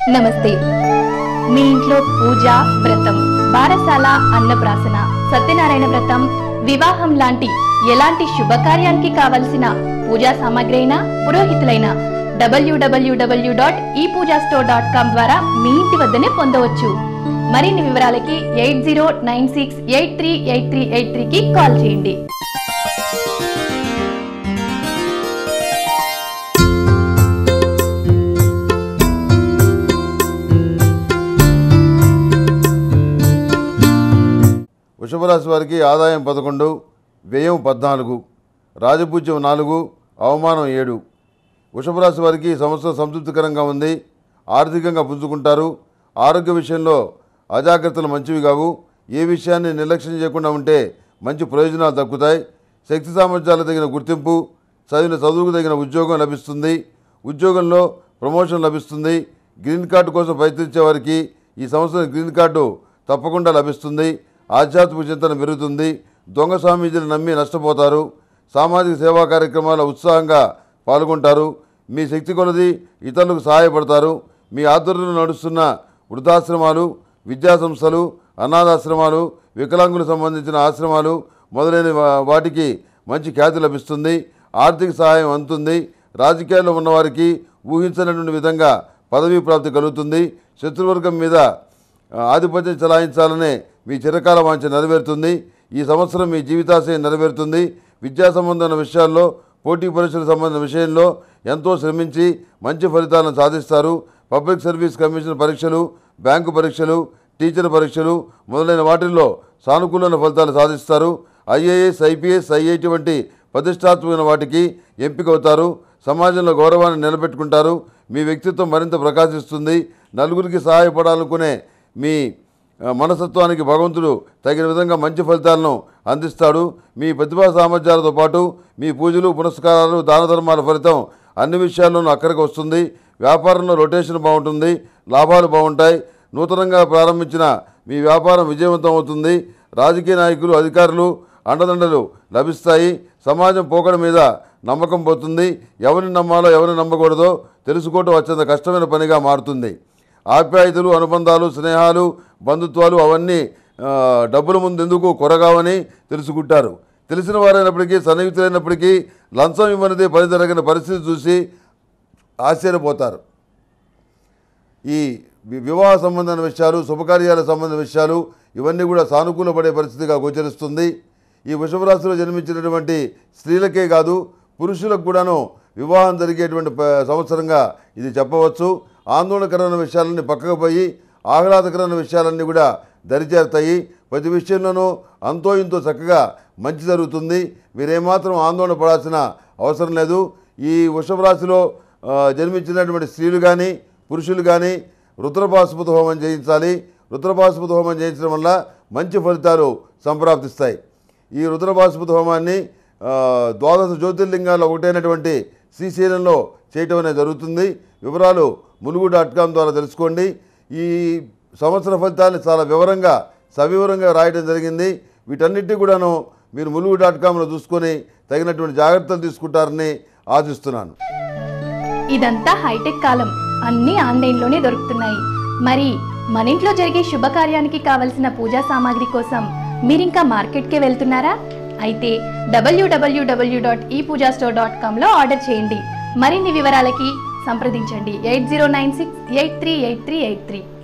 నమస్తే మీ ఇంట్లో పూజ వ్రతం బారసాల అన్నప్రాసన సత్యనారాయణ వ్రతం వివాహం లాంటి ఎలాంటి శుభకార్యానికి కావలసిన పూజా సామాగ్రి అయినా పురోహితులైన డబ్ల్యూడబ్ల్యూడబ్ల్యూ dot E Pooja store dot com ద్వారా మీ ఇంటి వద్దనే పొందవచ్చు మరిన్ని వివరాలకి eight zero nine six eight three eight three eight త్రీకి కాల్ చేయండి వృషభరాశి వారికి ఆదాయం పదకొండు వ్యయం పద్నాలుగు రాజపూజ్యం నాలుగు అవమానం ఏడు వృషభరాశి వారికి ఈ సంవత్సరం సంతృప్తికరంగా ఉంది ఆర్థికంగా పుంజుకుంటారు ఆరోగ్య విషయంలో అజాగ్రత్తలు మంచివి కావు ఏ విషయాన్ని నిర్లక్ష్యం చేయకుండా ఉంటే మంచి ప్రయోజనాలు దక్కుతాయి శక్తి సామర్థ్యాలకు తగిన గుర్తింపు చదివిన చదువుకు తగిన ఉద్యోగం లభిస్తుంది ఉద్యోగంలో ప్రమోషన్ లభిస్తుంది గ్రీన్ కార్డు కోసం ప్రయత్నించే వారికి ఈ సంవత్సరం గ్రీన్ కార్డు తప్పకుండా లభిస్తుంది ఆధ్యాత్మిక చింతన పెరుగుతుంది దొంగ స్వామీజీని నమ్మి నష్టపోతారు సామాజిక సేవా కార్యక్రమాల ఉత్సాహంగా పాల్గొంటారు మీ శక్తి కొలది ఇతరులకు సహాయపడతారు మీ ఆధ్వర్యంలో నడుస్తున్న వృద్ధాశ్రమాలు విద్యాసంస్థలు అనాథాశ్రమాలు వికలాంగులకు సంబంధించిన ఆశ్రమాలు మొదలైన వా- వాటికి మంచి ఖ్యాతి లభిస్తుంది ఆర్థిక సహాయం అందుతుంది రాజకీయాల్లో ఉన్నవారికి ఊహించనటువంటి విధంగా పదవీ ప్రాప్తి కలుగుతుంది శత్రువర్గం మీద ఆ, ఆధిపత్యం చలాయించాలనే మీ చిరకాల వాంఛ నెరవేరుతుంది ఈ సంవత్సరం మీ జీవితాశయం నెరవేరుతుంది విద్యా సంబంధమైన విషయాల్లో పోటీ పరీక్షలకు సంబంధించిన విషయంలో ఎంతో శ్రమించి మంచి ఫలితాలను సాధిస్తారు పబ్లిక్ సర్వీస్ కమిషన్ పరీక్షలు బ్యాంకు పరీక్షలు టీచర్ పరీక్షలు మొదలైన వాటిల్లో సానుకూలమైన ఫలితాలు సాధిస్తారు ఐఏఎస్ ఐపీఎస్ ఐఐటి వంటి ప్రతిష్టాత్మకమైన వాటికి ఎంపిక అవుతారు సమాజంలో గౌరవాన్ని నిలబెట్టుకుంటారు మీ వ్యక్తిత్వం మరింత ప్రకాశిస్తుంది నలుగురికి సహాయపడాలనుకునే మీ ఆ, మనస్తత్వానికి భగవంతుడు తగిన విధంగా మంచి ఫలితాలను అందిస్తాడు మీ ప్రతిభా సామర్థ్యాలతో పాటు మీ పూజలు పునస్కారాలు దాన ధర్మాల ఫలితం అన్ని విషయాల్లోనూ అక్కడికి వస్తుంది వ్యాపారంలో రొటేషన్ బాగుంటుంది లాభాలు బాగుంటాయి నూతనంగా ప్రారంభించిన మీ వ్యాపారం విజయవంతం అవుతుంది రాజకీయ నాయకులు అధికారులు అండదండలు లభిస్తాయి సమాజం పోకడ మీద నమ్మకం పోతుంది ఎవరిని నమ్మాలో ఎవరిని నమ్మకూడదో తెలుసుకోవటం అత్యంత కష్టమైన పనిగా మారుతుంది ఆప్యాయతలు అనుబంధాలు స్నేహాలు బంధుత్వాలు అవన్నీ ఆ, డబ్బుల ముందు ఎందుకు కొరగావని తెలుసుకుంటారు తెలిసిన వారైనప్పటికీ సన్నిహితులైనప్పటికీ లంచం ఇవ్వనిదే పని జరగని పరిస్థితి చూసి ఆశ్చర్యపోతారు ఈ వి- వివాహ సంబంధమైన విషయాలు శుభకార్యాల సంబంధ విషయాలు ఇవన్నీ కూడా సానుకూలపడే పరిస్థితిగా గోచరిస్తుంది ఈ వృషభరాశిలో జన్మించినటువంటి స్త్రీలకే కాదు పురుషులకు కూడాను వివాహం జరిగేటువంటి ప- సంవత్సరంగా ఇది చెప్పవచ్చు ఆందోళనకరమైన విషయాలన్నీ పక్కకు పోయి ఆహ్లాదకరమైన విషయాలన్నీ కూడా దరిచేరుతాయి ప్రతి విషయంలోనూ అంతో ఇంతో చక్కగా మంచి జరుగుతుంది మీరేమాత్రం ఆందోళన పడాల్సిన అవసరం లేదు ఈ వృషభ రాశిలో ఆ, జన్మించినటువంటి స్త్రీలు కానీ పురుషులు కానీ రుద్రపాశుపత హోమం చేయించాలి రుద్రపాశుపత హోమం చేయించడం వల్ల మంచి ఫలితాలు సంప్రాప్తిస్తాయి ఈ రుద్రపాశుపత హోమాన్ని ఆ, ద్వాదశ జ్యోతిర్లింగాల్లో ఒకటైనటువంటి శ్రీశైలంలో చేయటం అనేది జరుగుతుంది వివరాలు ములుగు డాట్ కామ్ ద్వారా తెలుసుకోండి ఈ సంవత్సర ఫలితాన్ని చాలా వివరంగా సవివరంగా రాయడం జరిగింది వీటన్నిటి కూడాను మీరు ములుగు డాట్ కామ్లో చూసుకొని తగినటువంటి జాగ్రత్తలు తీసుకుంటారని ఆశిస్తున్నాను ఇదంతా హైటెక్ కాలం అన్నీ ఆన్లైన్లోనే దొరుకుతున్నాయి మరి మన ఇంట్లో జరిగే శుభకార్యానికి కావలసిన పూజా సామాగ్రి కోసం మీరింకా మార్కెట్కే వెళ్తున్నారా అయితే W W W dot E Pooja store dot కామ్లో ఆర్డర్ చేయండి మరిన్ని వివరాలకి సంప్రదించండి eight zero nine six eight three eight three eight three